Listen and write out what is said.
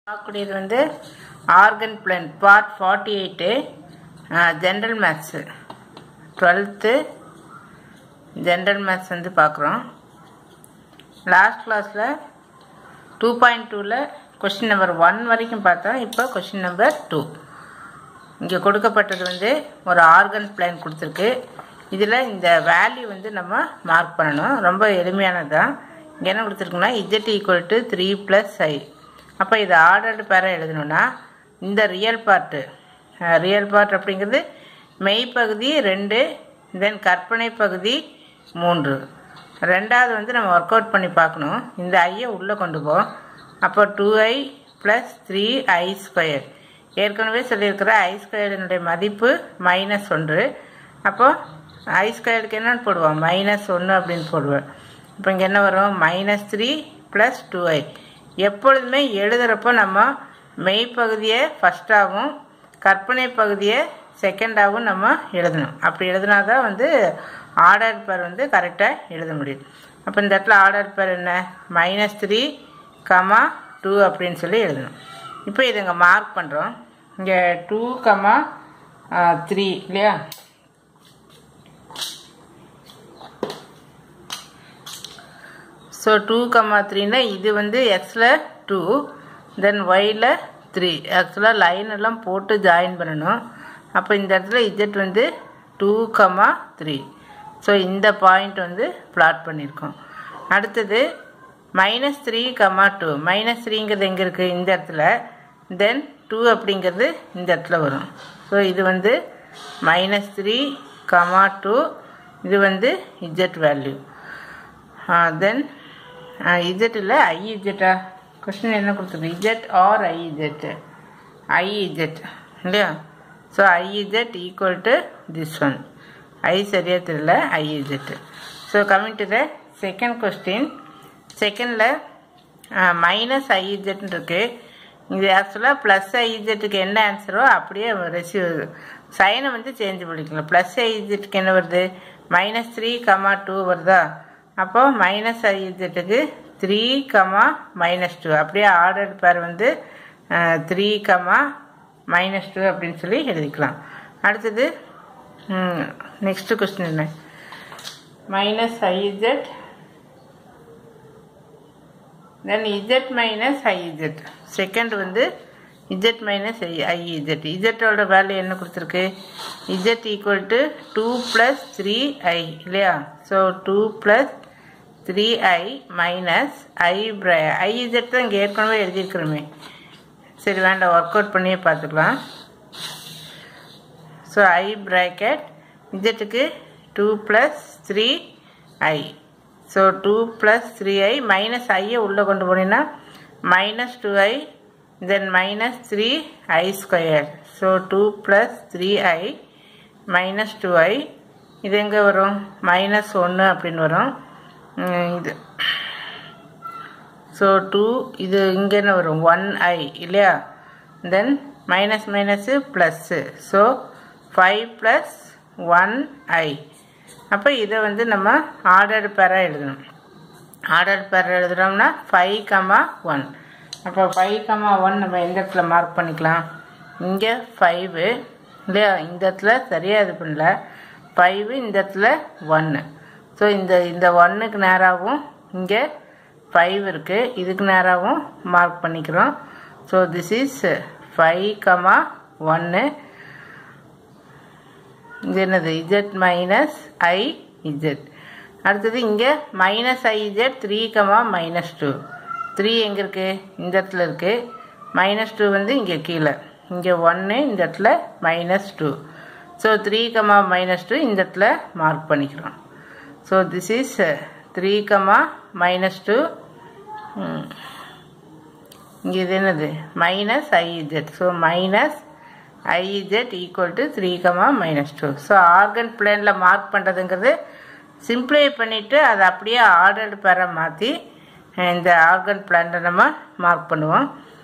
பார்க்கக்கூடியது வந்து Argand plane part forty eight general maths twelfth general maths வந்து பார்க்குறோம் லாஸ்ட் கிளாஸில் டூ பாயிண்ட் டூவில் கொஷின் நம்பர் ஒன் வரைக்கும் பார்த்தோம் இப்போ கொஷின் நம்பர் டூ இங்கே கொடுக்கப்பட்டது வந்து ஒரு ஆர்கன் பிளான் கொடுத்துருக்கு இதில் இந்த வேல்யூ வந்து நம்ம மார்க் பண்ணணும் ரொம்ப எளிமையானது தான் இங்கே என்ன கொடுத்துருக்குன்னா z equal to three plus i அப்போ இது ஆர்டர்டு பேராக எழுதணும்னா இந்த ரியல் பார்ட்டு ரியல் பார்ட் அப்படிங்கிறது மெய்ப்பகுதி ரெண்டு தென் கற்பனை பகுதி மூன்று ரெண்டாவது வந்து நம்ம ஒர்க் அவுட் பண்ணி பார்க்கணும் இந்த ஐயை உள்ளே கொண்டு போ அப்போ two i plus three i square ஏற்கனவே சொல்லியிருக்கிற ஐ ஸ்கொயர்டினுடைய மதிப்பு மைனஸ் ஒன்று அப்போது ஐ ஸ்கொயருக்கு என்னன்னு போடுவோம் மைனஸ் ஒன்று அப்படின்னு போடுவேன் இப்போ இங்கே என்ன வரும் minus three plus two i எப்பொழுதுமே எழுதுகிறப்போ நம்ம மெய்ப்பகுதியை ஃபஸ்ட்டாகவும் கற்பனை பகுதியை செகண்டாகவும் நம்ம எழுதணும் அப்படி எழுதினா தான் வந்து ஆர்டர் பேர் வந்து கரெக்டாக எழுத முடியும் அப்போ இந்த இடத்துல ஆர்டர் பேர் என்ன மைனஸ் த்ரீ கமா டூ அப்படின்னு சொல்லி எழுதணும் இப்போ இது இங்கே மார்க் பண்ணுறோம் இங்கே டூ கமா த்ரீ இல்லையா ஸோ டூ கம்மா த்ரீனா இது வந்து எக்ஸில் டூ தென் ஒயில் த்ரீ ஆக்சுவலாக லைன் எல்லாம் போட்டு ஜாயின் பண்ணணும் அப்போ இந்த இடத்துல இஜெட் வந்து டூ கம்மா த்ரீ ஸோ இந்த பாயிண்ட் வந்து பிளாட் பண்ணியிருக்கோம் அடுத்தது minus three comma two minus த்ரீங்கிறது எங்கே இருக்குது இந்த இடத்துல தென் டூ அப்படிங்கிறது இந்த இடத்துல வரும் ஸோ இது வந்து மைனஸ் த்ரீ கமா டூ இது வந்து இஜெட் வேல்யூ தென் இஜெட் இல்லை ஐ இஜெட்டா கொஸ்டின் என்ன கொடுத்துருக்கு z or i z i z இல்லையா so i z equal to this one i சரியாக தெரியல i z so coming to the second question செகண்டில் மைனஸ் ஐ இஜெட்னு இருக்குது இது ஆக்சுவலாக ப்ளஸ் ஐஜெட்டுக்கு என்ன ஆன்சரோ அப்படியே ரெசிவ் சைனை வந்து சேஞ்ச் பண்ணிக்கலாம் ப்ளஸ் ஐஜெட்டுக்கு என்ன வருது மைனஸ் த்ரீ கமா டூ வருதா அப்போது மைனஸ் ஐஜெட்டுக்கு த்ரீ கமா மைனஸ் டூ அப்படியே ஆர்டர் பேர் வந்து த்ரீ கமா மைனஸ் டூ அப்படின்னு சொல்லி எழுதிக்கலாம் அடுத்தது நெக்ஸ்ட்டு கொஸ்டின் என்ன minus i z then z minus i z second வந்து இஜெட் மைனஸ் ஐ ஐஇஜெட் இஜெட்டோட வேல்யூ என்ன கொடுத்துருக்கு z equal to two plus three i இல்லையா so two plus three i minus i ப்ரை ஐஇஜெட் தான் இங்கே ஏற்கனவே எழுதியிருக்கிறோமே சரி வேண்டாம் ஒர்க் அவுட் பண்ணியே பார்த்துக்கலாம் ஸோ ஐ ப்ராக்கெட் இஜெட்டுக்கு two plus three i so two plus three i minus ஐயை உள்ளே கொண்டு போனீங்கன்னா minus two i then minus three i square so two plus three i minus two i இது எங்கே வரும் மைனஸ் ஒன்று அப்படின்னு வரும் இது ஸோ டூ இது இங்கே என்ன வரும் ஒன் ஐ இல்லையா then minus minus plus so five plus one i அப்போ இதை வந்து நம்ம ஆர்டர் பேராக எழுதணும் ஆர்டர் பேர் எழுதுகிறோம்னா ஃபைவ் கமா ஒன் அப்போ ஃபைவ் கமா ஒன் நம்ம எந்த இடத்துல மார்க் பண்ணிக்கலாம் இங்கே ஃபைவு இல்லையா இந்த இடத்துல சரியாக இது பண்ணல ஃபைவு இந்த இடத்துல ஒன்று ஸோ இந்த இந்த ஒன்றுக்கு நேராகவும் இங்கே ஃபைவ் இருக்குது இதுக்கு நேராகவும் மார்க் பண்ணிக்கிறோம் so this is five comma ஒன்று இது என்னது இஜெட் மைனஸ் ஐ இஜெட் அடுத்தது இங்கே minus i z three comma minus two three எங்கே இருக்குது இந்த இடத்துல இருக்குது மைனஸ் டூ வந்து இங்கே கீழே இங்கே ஒன்று இந்த இடத்துல minus two so three comma minus two இந்த இடத்துல மார்க் பண்ணிக்கிறோம் so this is three comma minus two இங்கே இது என்னது minus i z so minus i z equal to three comma minus two so Argand பிளேனில் மார்க் பண்ணுறதுங்கிறது சிம்ப்ளை பண்ணிவிட்டு அதை அப்படியே ஆர்டர்டு பேரை மாற்றி இந்த ஆர்கன் பிளானில் நம்ம மார்க் பண்ணுவோம்